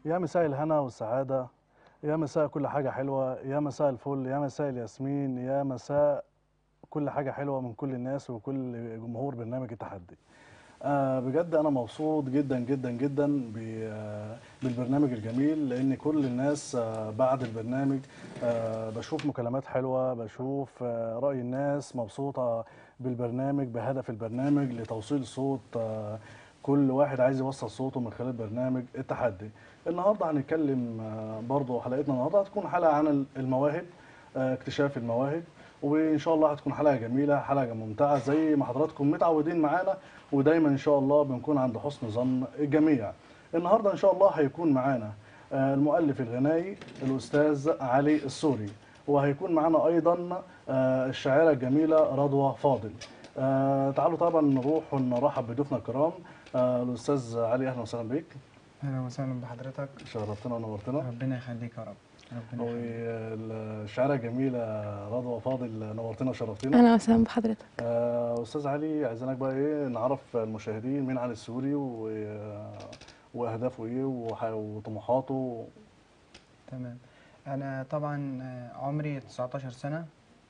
يا مساء الهنا والسعادة يا مساء كل حاجة حلوة يا مساء الفل يا مساء الياسمين يا مساء كل حاجة حلوة من كل الناس وكل جمهور برنامج التحدي آه بجد أنا مبسوط جدا جدا جدا ب- آه، بالبرنامج الجميل لأن كل الناس آه بعد البرنامج آه بشوف مكالمات حلوة بشوف آه رأي الناس مبسوطة بالبرنامج بهدف البرنامج لتوصيل صوت آه كل واحد عايز يوصل صوته من خلال برنامج التحدي النهارده هنتكلم آه، برضو حلقتنا النهارده هتكون حلقه عن المواهب آه، اكتشاف المواهب وان شاء الله هتكون حلقه جميله حلقه ممتعه زي ما حضراتكم متعودين معانا ودايما ان شاء الله بنكون عند حسن ظن الجميع النهارده ان شاء الله هيكون معانا آه، المؤلف الغنائي الاستاذ علي السوري وهيكون معانا ايضا آه، الشاعره الجميله رضوى فاضل آه، تعالوا طبعا نروح ونرحب بضيوفنا الكرام آه، الاستاذ علي اهلا وسهلا بيك اهلا وسهلا بحضرتك شرفتنا ونورتنا ربنا يخليك يا رب ربنا يخليك والشاعرة الجميلة رضوى فاضل نورتنا وشرفتنا اهلا وسهلا بحضرتك آه، أستاذ علي عايزينك بقى إيه نعرف المشاهدين مين علي السوري و... وأهدافه إيه وح... وطموحاته تمام انا طبعا آه، عمري 19 سنه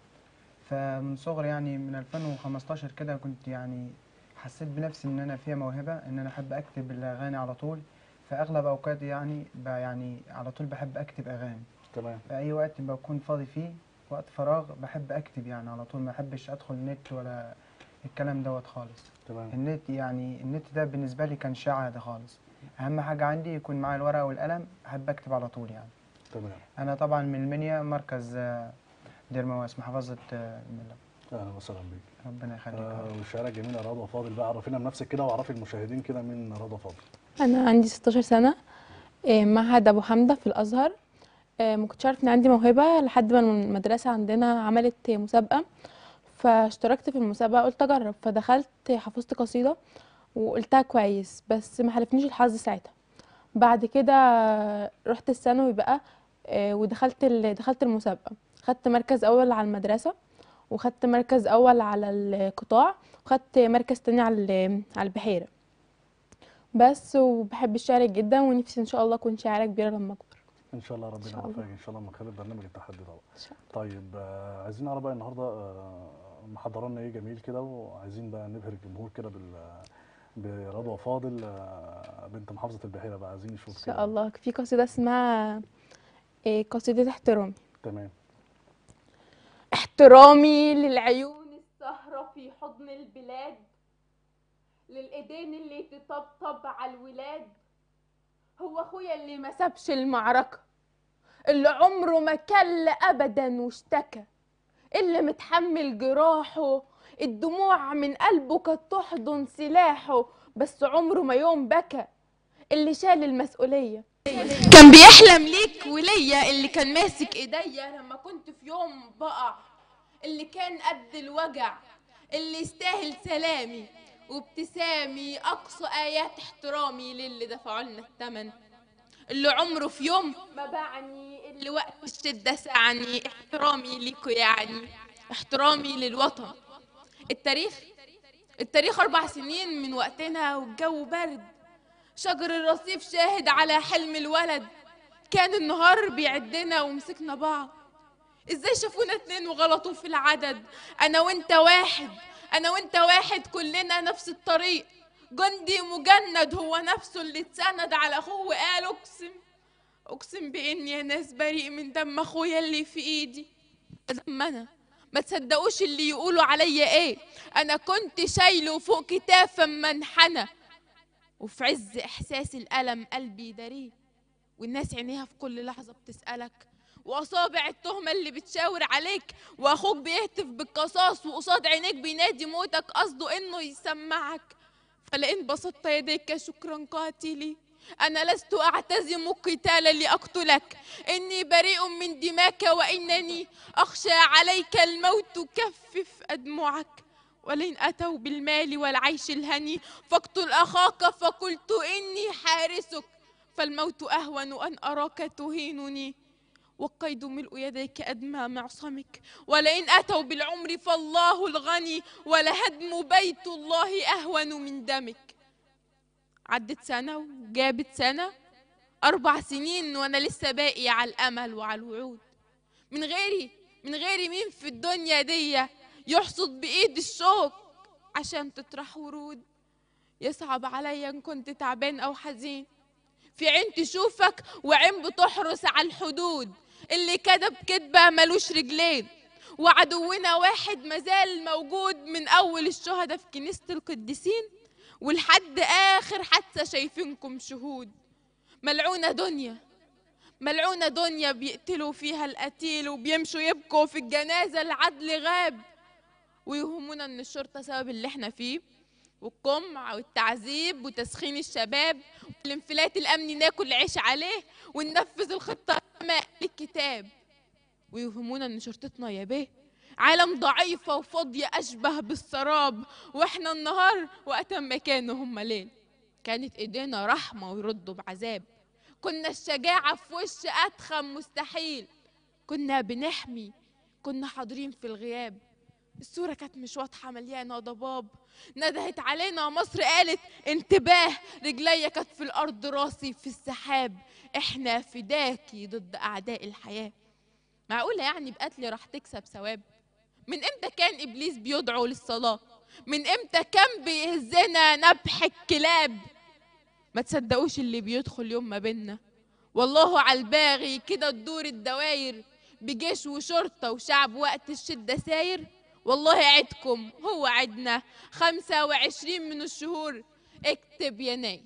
فمن صغري يعني من 2015 كده كنت يعني حسيت بنفسي ان انا فيها موهبه ان انا احب اكتب الاغاني على طول فاغلب اوقاتي يعني ب- يعني على طول بحب اكتب اغاني تمام في اي وقت بكون فاضي فيه وقت فراغ بحب اكتب يعني على طول ما احبش ادخل النت ولا الكلام دوت خالص تمام النت يعني النت ده بالنسبه لي كان شعاده خالص اهم حاجه عندي يكون معايا الورقه والقلم احب اكتب على طول يعني تمام انا طبعا من المنيا مركز آه، دير مواس محافظه آه، الملا أهلا وسهلا بيك ربنا يخليك يا آه، رب. والشاعرة الجميلة رضوى فاضل بقى عرفينا بنفسك كده وعرفي المشاهدين كده مين رضوى فاضل انا عندي 16 سنه آه، معهد ابو حمده في الازهر آه، ما كنتش عارف ان عندي موهبه لحد ما المدرسه عندنا عملت مسابقه فاشتركت في المسابقه قلت اجرب فدخلت حفظت قصيده وقلتها كويس بس ما حلفنيش الحظ ساعتها بعد كده رحت الثانوي بقى آه، ودخلت ال- دخلت المسابقه خدت مركز اول على المدرسه وخدت مركز اول على القطاع وخدت مركز تاني على ال- على البحيره بس وبحب الشعر جدا ونفسي ان شاء الله اكون شاعره كبيره لما اكبر إن شاء الله ربنا شاء الله. يوفقك إن شاء الله من خلال برنامج التحدي طبعا إن شاء طيب آه، عايزين نعرف بقى النهارده آه، محضرة لنا ايه جميل كده وعايزين بقى نبهر الجمهور كده بال برضوى فاضل آه، بنت محافظة البحيرة بقى عايزين نشوف ان شاء كده. الله في قصيده اسمها إيه، قصيده احترامي تمام احترامي للعيون السهرة في حضن البلاد للإيدين اللي تطبطب على الولاد هو أخويا اللي ما سابش المعركة اللي عمره ما كل أبدا واشتكى اللي متحمل جراحه الدموع من قلبه كانت تحضن سلاحه بس عمره ما يوم بكى اللي شال المسؤولية كان بيحلم ليك وليا اللي كان ماسك ايديا لما كنت في يوم بقع اللي كان قد الوجع اللي يستاهل سلامي وابتسامي اقصى ايات احترامي للي دفعوا لنا الثمن اللي عمره في يوم ما باعني اللي وقت الشدة سعني احترامي ليكوا يعني احترامي للوطن التاريخ التاريخ أربع سنين من وقتنا والجو برد شجر الرصيف شاهد على حلم الولد كان النهار بيعدنا ومسكنا بعض ازاي شافونا اتنين وغلطوا في العدد انا وانت واحد انا وانت واحد كلنا نفس الطريق جندي مجند هو نفسه اللي اتسند على اخوه وقال اقسم اقسم باني يا ناس بريء من دم اخويا اللي في ايدي دم انا ما تصدقوش اللي يقولوا عليا ايه انا كنت شايله فوق كتاف منحنى وفي عز احساس الالم قلبي داريه والناس عينيها في كل لحظه بتسالك واصابع التهمه اللي بتشاور عليك واخوك بيهتف بالقصاص وقصاد عينيك بينادي موتك قصده انه يسمعك فلئن بسطت يديك شكرا قاتلي انا لست اعتزم قتالا لاقتلك اني بريء من دماك وانني اخشى عليك الموت كفف ادمعك ولئن أتوا بالمال والعيش الهني فاقتل أخاك فقلت إني حارسك فالموت أهون أن أراك تهينني والقيد ملء يديك أدمى معصمك ولئن أتوا بالعمر فالله الغني ولهدم بيت الله أهون من دمك عدت سنة وجابت سنة أربع سنين وأنا لسه باقي على الأمل وعلى الوعود من غيري من غيري مين في الدنيا دي يحصد بإيد الشوك عشان تطرح ورود يصعب عليا إن كنت تعبان أو حزين في عين تشوفك وعين بتحرس على الحدود اللي كذب كدبة ملوش رجلين وعدونا واحد مازال موجود من أول الشهداء في كنيسة القديسين ولحد آخر حادثة شايفينكم شهود ملعونة دنيا ملعونة دنيا بيقتلوا فيها القتيل وبيمشوا يبكوا في الجنازة العدل غاب ويهمونا ان الشرطة سبب اللي احنا فيه والقمع والتعذيب وتسخين الشباب والانفلات الامني ناكل عيش عليه وننفذ الخطة كما قال الكتاب ويوهمونا ان شرطتنا يا بيه عالم ضعيفة وفاضية أشبه بالسراب وإحنا النهار وقتا ما كانوا هم ليل كانت إيدينا رحمة ويردوا بعذاب كنا الشجاعة في وش أتخم مستحيل كنا بنحمي كنا حاضرين في الغياب الصورة كانت مش واضحة مليانة ضباب ندهت علينا مصر قالت انتباه رجليا كانت في الأرض راسي في السحاب احنا فداكي ضد أعداء الحياة معقولة يعني بقتل راح تكسب ثواب من امتى كان إبليس بيدعو للصلاة من امتى كان بيهزنا نبح الكلاب ما تصدقوش اللي بيدخل يوم ما بينا والله على الباغي كده تدور الدواير بجيش وشرطة وشعب وقت الشدة ساير والله عدكم هو عدنا خمسة وعشرين من الشهور اكتب يناير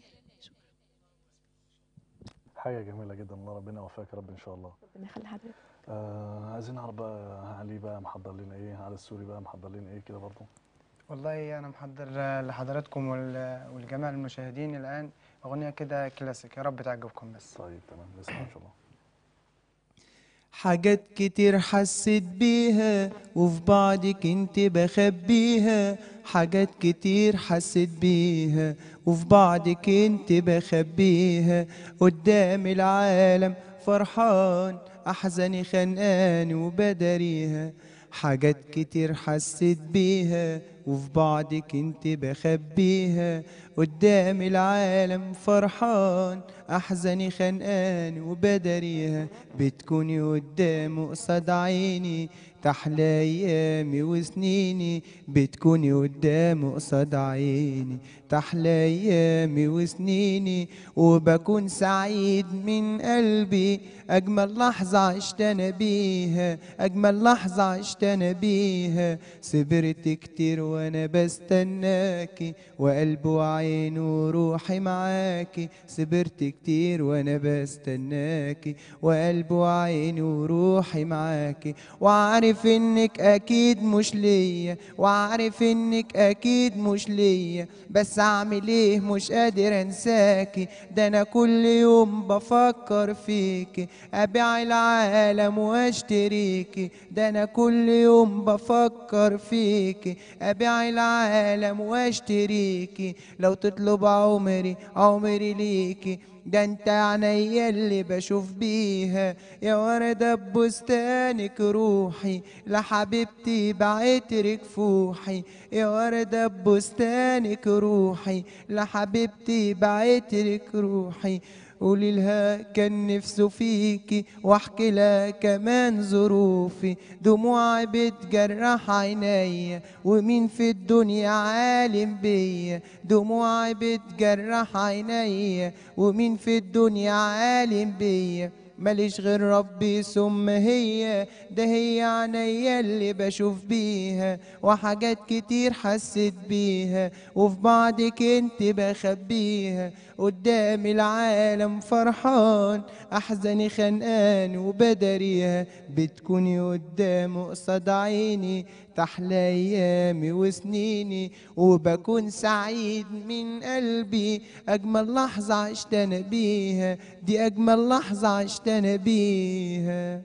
حاجة جميلة جدا الله ربنا يوفقك يا رب إن شاء الله ربنا يخلي حضرتك آه عايزين نعرف بقى علي بقى محضر لنا إيه على السوري بقى محضر لنا إيه كده برضه والله أنا محضر لحضراتكم وال- والجميع المشاهدين الآن أغنية كده كلاسيك يا رب تعجبكم بس طيب تمام نسمع إن شاء الله حاجات كتير حسيت بيها وفي بعضك انت بخبيها حاجات كتير حسيت بيها وفي بعضك انت بخبيها قدام العالم فرحان احزاني خانقاني وبداريها حاجات كتير حسيت بيها وفي بعضك انت بخبيها قدام العالم فرحان احزاني خانقاني وبداريها بتكوني قدام قصاد عيني تحلى ايامي وسنيني بتكوني قدام قصاد عيني تحلى ايامي وسنيني وبكون سعيد من قلبي اجمل لحظه عشت انا بيها اجمل لحظه عشت انا بيها صبرت كتير وانا بستناكي وقلبي وعيني وروحي معاكي صبرت كتير وانا بستناكي وقلبي وعيني وروحي معاكي وعارف انك اكيد مش ليا وعارف انك اكيد مش ليا بس اعمل ايه مش قادر انساكي ده انا كل يوم بفكر فيكي ابيع العالم واشتريكي ده انا كل يوم بفكر فيكي ابيع العالم واشتريكي لو تطلب عمري عمري ليكي ده انت عينيا اللي بشوف بيها يا وردة ببستانك روحي لحبيبتي بعترك فوحي يا وردة ببستانك روحي لحبيبتي بعترك روحي قولي لها كان نفسه فيكي واحكي لها كمان ظروفي دموعي بتجرح عينيا ومين في الدنيا عالم بيا دموعي بتجرح عينيا ومين في الدنيا عالم بيا ماليش غير ربي ثم هي ده هي عينيا اللي بشوف بيها وحاجات كتير حسيت بيها وفي بعضك انت بخبيها قدام العالم فرحان احزاني خانقان وبداريها بتكوني قدام قصاد عيني تحلى ايامي وسنيني وبكون سعيد من قلبي اجمل لحظه عشت انا بيها دي اجمل لحظه عشت انا بيها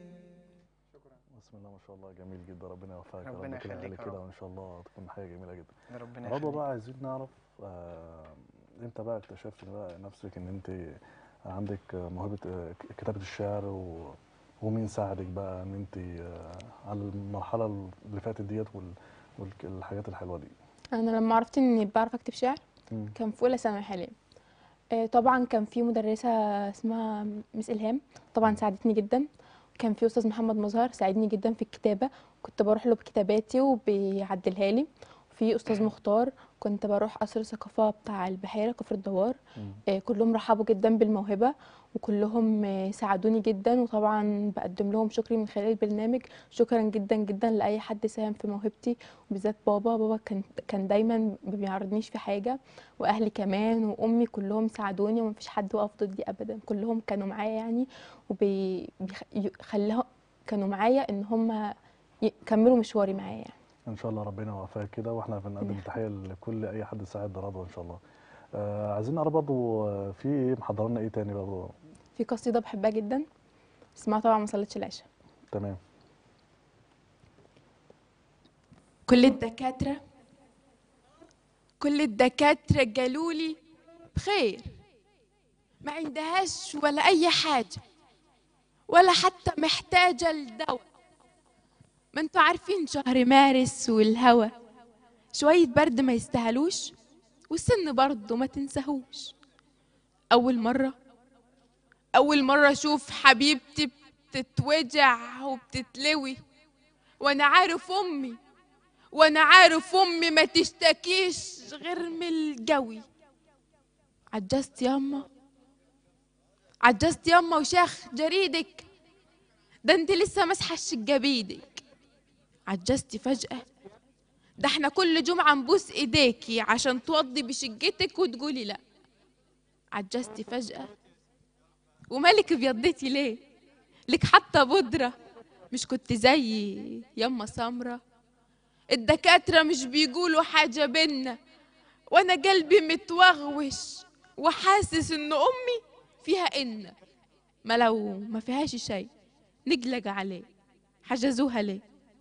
بسم الله ما شاء الله جميل جدا ربنا يوفقك يا ربنا رب كده يخليك عليك يا كده رب. وإن شاء الله تكون حاجة جميلة جدا ربنا رضوى يخليك بقى عايزين نعرف آه امتى بقى اكتشفت بقى نفسك ان انت عندك موهبة آه، كتابة الشعر و... ومين ساعدك بقى ان انت آه على المرحلة اللي فاتت ديت وال... والحاجات الحلوة دي انا لما عرفت اني بعرف اكتب شعر مم. كان في اولى ثانوي حاليا آه، طبعا كان في مدرسة اسمها مس إلهام طبعا ساعدتني جدا كان في أستاذ محمد مظهر ساعدني جدا في الكتابة كنت بروح له بكتاباتي وبيعدلها لي في أستاذ مختار كنت بروح قصر الثقافة بتاع البحيرة كفر الدوار مم. آه، كلهم رحبوا جدا بالموهبة وكلهم آه، ساعدوني جدا وطبعا بقدم لهم شكري من خلال البرنامج شكرا جدا جدا لأي حد ساهم في موهبتي وبالذات بابا بابا كان كان دايما ما بيعرضنيش في حاجة واهلي كمان وامي كلهم ساعدوني ومفيش حد وقف ضدي ابدا كلهم كانوا معايا يعني وبيخليهم كانوا معايا ان هم يكملوا مشواري معايا يعني ان شاء الله ربنا يوفقك كده واحنا بنقدم نعم. تحيه لكل اي حد ساعد رضوى ان شاء الله آه عايزين نعرف برضه آه، في ايه محضر لنا ايه تاني برضه في قصيده بحبها جدا اسمها طبعا ما صليتش العشاء تمام كل الدكاترة كل الدكاترة قالولي بخير ما عندهاش ولا أي حاجة ولا حتى محتاجة لدواء ما انتوا عارفين شهر مارس والهوا شوية برد ما يستاهلوش والسن برضه ما تنساهوش أول مرة أول مرة أشوف حبيبتي بتتوجع وبتتلوي وأنا عارف أمي وانا عارف امي ما تشتكيش غير من الجوي عجزت ياما عجزت ياما وشاخ جريدك ده انت لسه ماسحه الشقه بايدك عجزتي فجاه ده احنا كل جمعه نبوس ايديكي عشان توضي بشقتك وتقولي لا عجزتي فجاه ومالك بيضيتي ليه لك حتى بودره مش كنت زي ياما سمره الدكاترة مش بيقولوا حاجة بينا وأنا قلبي متوغوش وحاسس إن أمي فيها إن ما لو ما فيهاش شيء نقلق عليه حجزوها ليه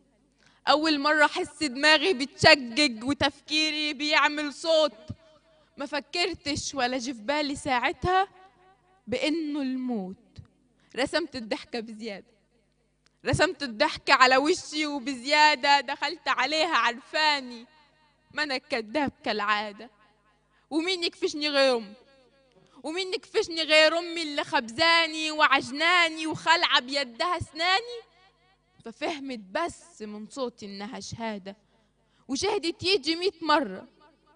أول مرة أحس دماغي بتشقق وتفكيري بيعمل صوت ما فكرتش ولا جه في بالي ساعتها بإنه الموت رسمت الضحكة بزيادة رسمت الضحكة على وشي وبزيادة دخلت عليها عرفاني ما أنا كداب كالعادة ومين يكفشني غير أمي ومين يكفشني غير أمي اللي خبزاني وعجناني وخلعة بيدها أسناني ففهمت بس من صوتي إنها شهادة وشهدت يجي ميت مرة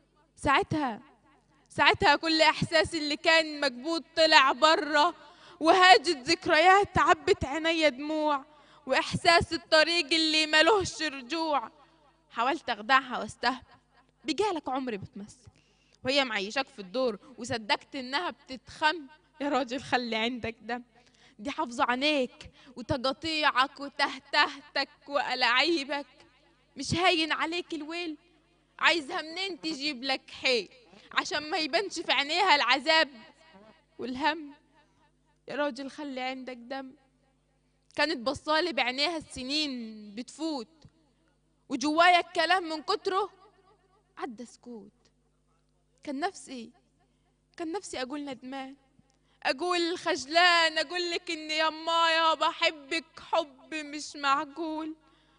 ساعتها ساعتها كل إحساس اللي كان مكبوت طلع برا وهاجت ذكريات عبت عينيا دموع واحساس الطريق اللي ملوش رجوع حاولت اخدعها واستهبل بجالك عمري بتمثل وهي معيشاك في الدور وصدقت انها بتتخم يا راجل خلي عندك دم دي حافظة عينيك وتقاطيعك وتهتهتك وألاعيبك مش هاين عليك الويل عايزها منين تجيب لك حيل عشان ما يبانش في عينيها العذاب والهم يا راجل خلي عندك دم كانت بصالي بعينيها السنين بتفوت وجوايا الكلام من كتره عدى سكوت كان نفسي كان نفسي اقول ندمان اقول خجلان اقول لك اني يمايا بحبك حب مش معقول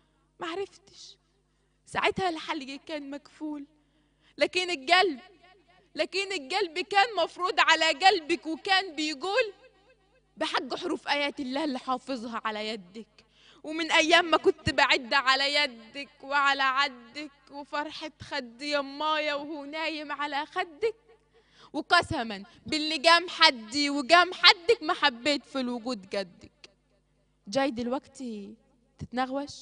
معرفتش ساعتها الحلق كان مكفول لكن القلب لكن القلب كان مفروض على قلبك وكان بيقول بحق حروف آيات الله اللي حافظها على يدك ومن أيام ما كنت بعد على يدك وعلى عدك وفرحة خد يمايا وهو نايم على خدك وقسما باللي جام حدي وجام حدك ما حبيت في الوجود جدك جاي دلوقتي تتنغوش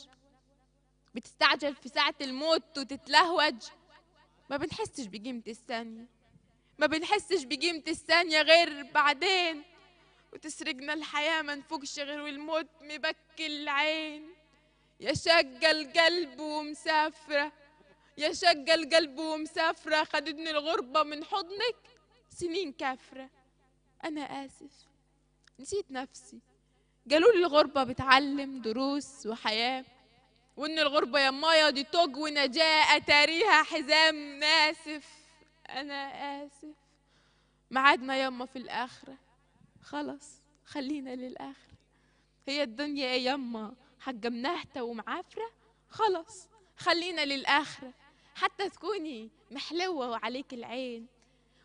بتستعجل في ساعة الموت وتتلهوج ما بنحسش بقيمة الثانية ما بنحسش بقيمة الثانية غير بعدين وتسرقنا الحياة ما نفوقش غير والموت مبكي العين يا شقة القلب ومسافرة يا شقة القلب ومسافرة خدتني الغربة من حضنك سنين كافرة أنا آسف نسيت نفسي قالوا لي الغربة بتعلم دروس وحياة وإن الغربة يا مايا دي توج ونجاة أتاريها حزام ناسف أنا آسف معادنا ياما في الآخرة خلاص خلينا للآخرة هي الدنيا يا يما حاجة منهتة ومعافرة خلاص خلينا للآخرة حتى تكوني محلوة وعليك العين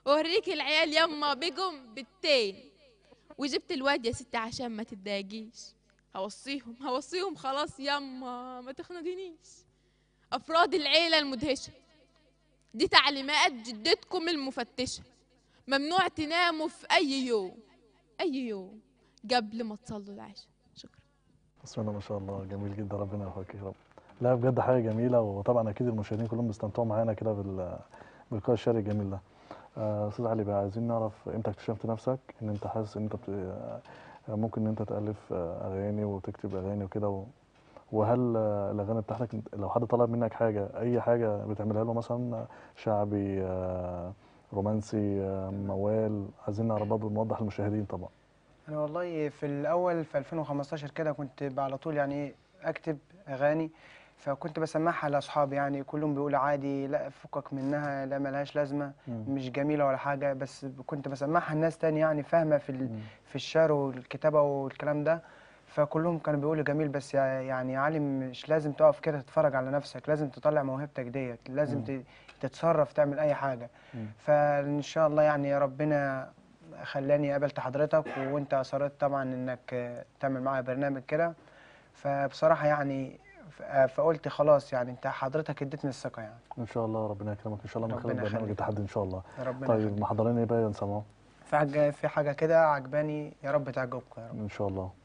اوريك العيال يما بيجم بالتين وجبت الواد يا ستي عشان ما تتضايقيش هوصيهم هوصيهم خلاص يما ما تخنقينيش افراد العيله المدهشه دي تعليمات جدتكم المفتشه ممنوع تناموا في اي يوم اي يوم قبل ما تصلوا العشاء شكرا بسم الله ما شاء الله جميل جدا ربنا يوفقك يا رب لا بجد حاجه جميله وطبعا اكيد المشاهدين كلهم بيستمتعوا معانا كده بال باللقاء الشعري الجميل ده آه، استاذ علي بقى عايزين نعرف امتى اكتشفت نفسك ان انت حاسس ان انت بت... آه، ممكن ان انت تالف آه، اغاني وتكتب اغاني وكده و... وهل آه، الاغاني بتاعتك لو حد طلب منك حاجه اي حاجه بتعملها له مثلا شعبي آه، رومانسي آه، موال عايزين نعرف برضه نوضح للمشاهدين طبعا انا والله في الاول في 2015 كده كنت على طول يعني اكتب اغاني فكنت بسمعها لاصحابي يعني كلهم بيقولوا عادي لا فكك منها لا ملهاش لازمه مم. مش جميله ولا حاجه بس كنت بسمعها لناس تاني يعني فاهمه في ال- مم. في الشعر والكتابه والكلام ده فكلهم كانوا بيقولوا جميل بس يا- يعني يا علي مش لازم تقف كده تتفرج على نفسك لازم تطلع موهبتك ديت لازم مم. ت- تتصرف تعمل اي حاجه مم. فان شاء الله يعني يا ربنا خلاني قابلت حضرتك وانت اصريت طبعا انك آه، تعمل معايا برنامج كده فبصراحه يعني ف- آه، فقلت خلاص يعني انت حضرتك اديتني الثقه يعني ان شاء الله ربنا يكرمك ان شاء الله من خلال ربنا برنامج يخليك. التحدي ان شاء الله ربنا طيب يخليك. محضرين ايه بقى يا سماح في حاجه في حاجه كده عجباني يا رب تعجبكم يا رب ان شاء الله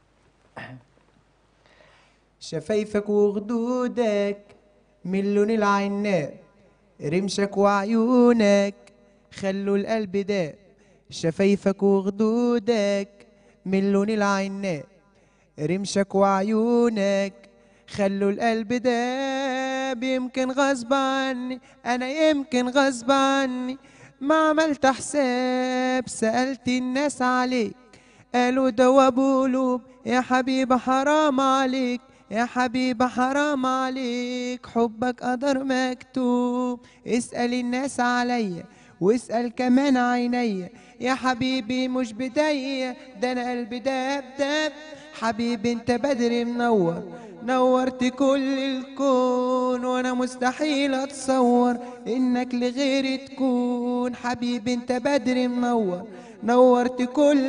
شفايفك وخدودك من لون العناب رمشك وعيونك خلوا القلب داب شفايفك وخدودك من لون العناب رمشك وعيونك خلوا القلب داب يمكن غصب عني انا يمكن غصب عني ما عملت حساب سألت الناس عليك قالوا ده ابو قلوب يا حبيبي حرام عليك يا حبيبي حرام عليك حبك قدر مكتوب اسأل الناس عليا واسأل كمان عينيا يا حبيبي مش بداية ده انا قلبي داب داب حبيبي انت بدر منور نورت كل الكون وانا مستحيل اتصور انك لغيري تكون حبيبي انت بدر منور نورت كل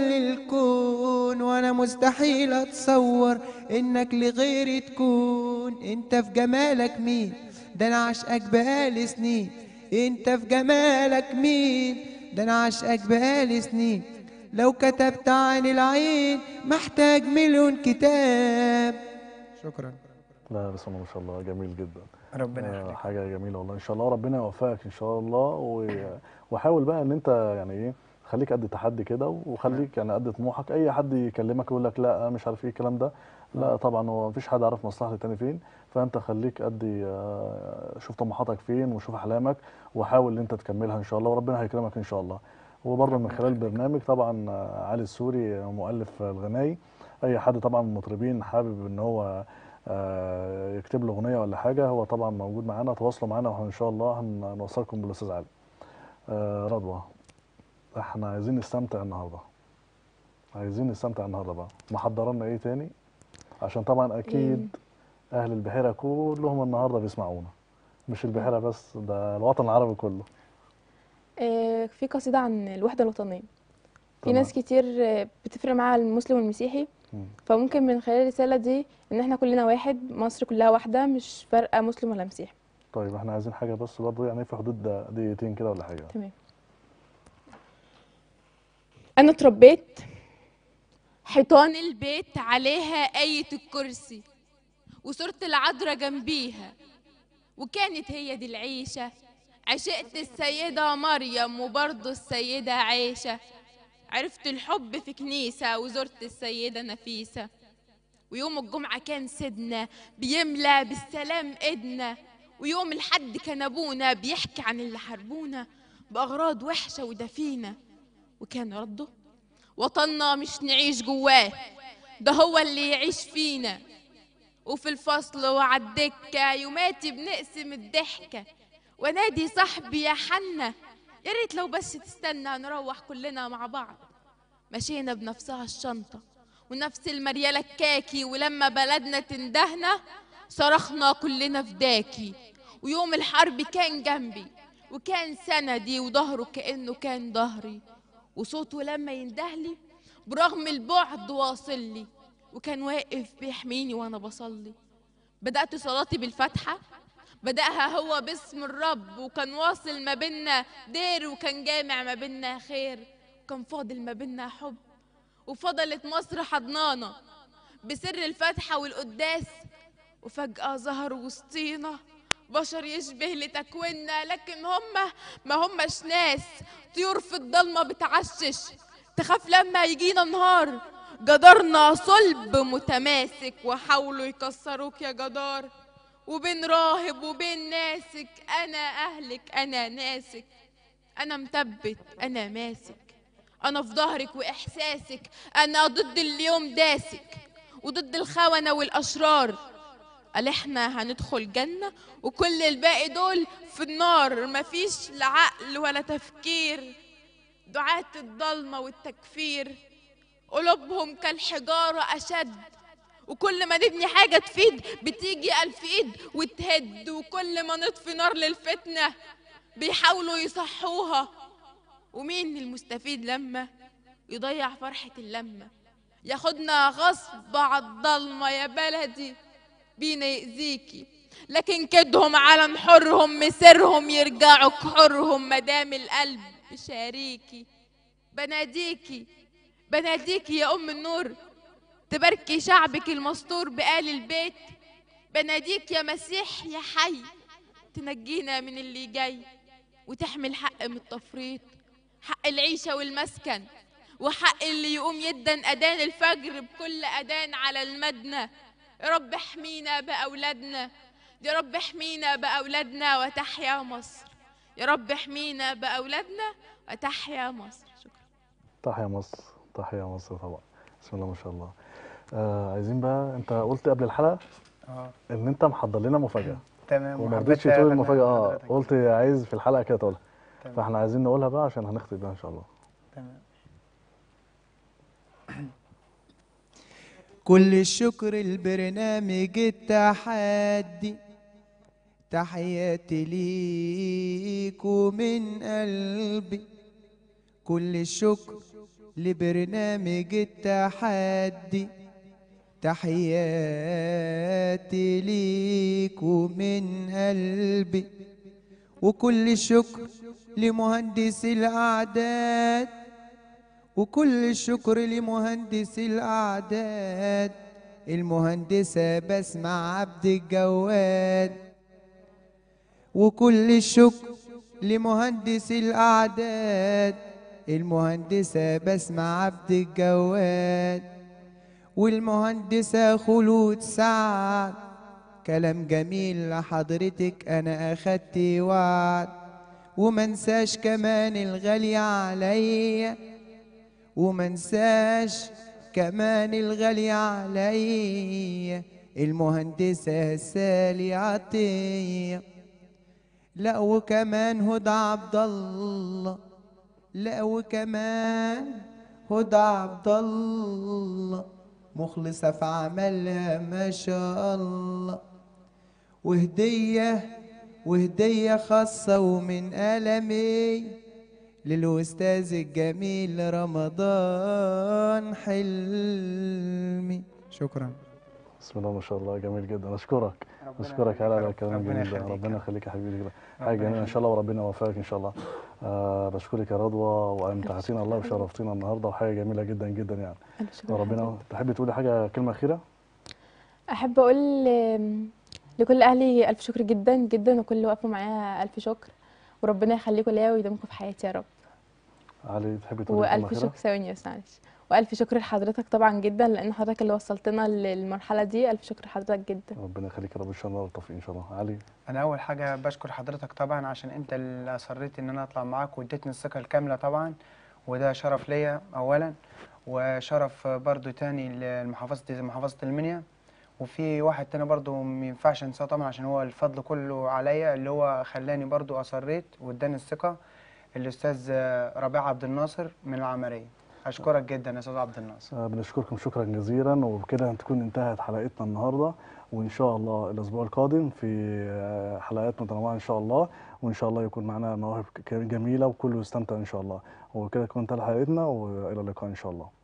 الكون وانا مستحيل اتصور انك لغيري تكون انت في جمالك مين ده انا عشقك بقالي سنين انت في جمالك مين ده انا عشقك بقالي سنين لو كتبت عن العين محتاج مليون كتاب شكرا لا بسم الله ما شاء الله جميل جدا ربنا آه، يخليك حاجه جميله والله ان شاء الله ربنا يوفقك ان شاء الله و- وحاول بقى ان انت يعني ايه خليك قد التحدي كده وخليك يعني قد طموحك اي حد يكلمك يقول لك لا مش عارف ايه الكلام ده لا طبعا هو مفيش حد عارف مصلحه التاني فين فانت خليك قد آه، شوف طموحاتك فين وشوف احلامك وحاول ان انت تكملها ان شاء الله وربنا هيكرمك ان شاء الله وبرضه من خلال البرنامج طبعا آه، علي السوري مؤلف الغناي اي حد طبعا من المطربين حابب ان هو آه، يكتب له اغنيه ولا حاجه هو طبعا موجود معانا تواصلوا معانا وان شاء الله هنوصلكم بالاستاذ علي آه، رضوى احنا عايزين نستمتع النهارده عايزين نستمتع النهارده بقى محضر لنا ايه تاني عشان طبعا اكيد اهل البحيره كلهم النهارده بيسمعونا مش البحيره بس ده الوطن العربي كله آه، في قصيدة عن الوحدة الوطنية في تمام. ناس كتير آه، بتفرق معاها المسلم والمسيحي مم. فممكن من خلال الرسالة دي ان احنا كلنا واحد مصر كلها واحدة مش فارقة مسلم ولا مسيحي طيب احنا عايزين حاجه بس برضه يعني في حدود د- دقيقتين كده ولا حاجه تمام انا اتربيت حيطان البيت عليها آية الكرسي وصورة العذراء جنبيها وكانت هي دي العيشة عشقت السيدة مريم وبرضه السيدة عيشة عرفت الحب في كنيسة وزرت السيدة نفيسة ويوم الجمعة كان سيدنا بيملى بالسلام ايدنا ويوم الحد كان ابونا بيحكي عن اللي حاربونا بأغراض وحشة ودفينة وكان رده وطننا مش نعيش جواه ده هو اللي يعيش فينا وفي الفصل وعالدكة يوماتي بنقسم الضحكة ونادي صاحبي يا حنة يا ريت لو بس تستنى نروح كلنا مع بعض مشينا بنفسها الشنطة ونفس المريالة الكاكي ولما بلدنا تندهنا صرخنا كلنا فداكي ويوم الحرب كان جنبي وكان سندي وظهره كأنه كان ظهري وصوته لما يندهلي برغم البعد واصل لي وكان واقف بيحميني وانا بصلي بدأت صلاتي بالفاتحة بدأها هو باسم الرب وكان واصل ما بينا دير وكان جامع ما بينا خير وكان فاضل ما بينا حب وفضلت مصر حضنانة بسر الفاتحة والقداس وفجأة ظهر وسطينا بشر يشبه لتكويننا لكن هم ما همش ناس طيور في الضلمة بتعشش تخاف لما يجينا نهار جدارنا صلب متماسك وحاولوا يكسروك يا جدار وبين راهب وبين ناسك انا اهلك انا ناسك انا مثبت انا ماسك انا في ظهرك واحساسك انا ضد اليوم داسك وضد الخونة والاشرار قال احنا هندخل جنة وكل الباقي دول في النار مفيش لا عقل ولا تفكير دعاة الضلمة والتكفير قلوبهم كالحجارة أشد وكل ما نبني حاجة تفيد بتيجي ألف إيد وتهد وكل ما نطفي نار للفتنة بيحاولوا يصحوها ومين المستفيد لما يضيع فرحة اللمة ياخدنا غصب على الضلمة يا بلدي بينا يأذيكي لكن كدهم على حرهم مسيرهم يرجعوا كحرهم مدام القلب شاريكي بناديكي بناديكي يا أم النور تباركي شعبك المستور بآل البيت بناديك يا مسيح يا حي تنجينا من اللي جاي وتحمي الحق من التفريط حق العيشة والمسكن وحق اللي يقوم يدن أذان الفجر بكل أذان على المدنة يا رب احمينا بأولادنا يا رب احمينا بأولادنا وتحيا مصر يا رب احمينا بأولادنا وتحيا مصر شكرا تحيا مصر تحيا مصر طبعا بسم الله ما شاء الله آه عايزين بقى انت قلت قبل الحلقه اه ان انت محضر لنا مفاجاه تمام وما وحبيت رضيتش تقول أبلغ المفاجاه اه حضرتك. قلت عايز في الحلقه كده تقولها تمام. فاحنا عايزين نقولها بقى عشان هنختم بيها ان شاء الله تمام كل الشكر البرنامج التحدي تحياتي ليكوا من قلبي كل الشكر لبرنامج التحدي تحياتي ليكوا من قلبي وكل الشكر لمهندس الأعداد وكل الشكر لمهندس الأعداد المهندسة بسمع عبد الجواد وكل الشكر لمهندس الأعداد المهندسة بسمع عبد الجواد والمهندسة خلود سعد كلام جميل لحضرتك أنا أخدت وعد ومنساش كمان الغالية عليا ومنساش كمان الغالية عليا المهندسة سالي عطية لا وكمان هدى عبد الله لا وكمان هدى عبد الله مخلصة في عملها ما شاء الله وهدية وهدية خاصة ومن ألمي للأستاذ الجميل رمضان حلمي شكرا بسم الله ما شاء الله جميل جدا اشكرك ربنا اشكرك على يخليك. الكلام ربنا الجميل ده يخليك. ربنا يخليك يا حبيبي كده حاجه ربنا جميله ان يخليك. شاء الله وربنا يوفقك ان شاء الله آه بشكرك يا رضوى وامتعتينا الله وشرفتينا النهارده وحاجه جميله جدا جدا يعني ألف شكر وربنا لحضرتك. تحبي تقولي حاجه كلمه اخيره احب اقول آم، لكل اهلي الف شكر جدا جدا وكل اللي وقفوا معايا الف شكر وربنا يخليكم ليا ويديمكم في حياتي يا رب علي تحبي تقولي كلمه والف اخيره شكر ثواني بس معلش والف شكر لحضرتك طبعا جدا لان حضرتك اللي وصلتنا للمرحله دي الف شكر لحضرتك جدا ربنا يخليك يا رب ان شاء الله والتوفيق ان شاء الله علي انا اول حاجه بشكر حضرتك طبعا عشان انت اللي اصريت ان انا اطلع معاك واديتني الثقه الكامله طبعا وده شرف ليا اولا وشرف برضو تاني لمحافظه محافظه المنيا وفي واحد تاني برضو ما ينفعش انساه طبعا عشان هو الفضل كله عليا اللي هو خلاني برضو اصريت واداني الثقه الاستاذ ربيع عبد الناصر من العمريه اشكرك جدا يا استاذ عبد الناصر آه، بنشكركم شكرا جزيلا وبكده تكون انتهت حلقتنا النهارده وان شاء الله الاسبوع القادم في آه، حلقات متنوعه ان شاء الله وان شاء الله يكون معنا مواهب ك- جميله وكله يستمتع ان شاء الله وكده تكون انتهت حلقتنا والى اللقاء ان شاء الله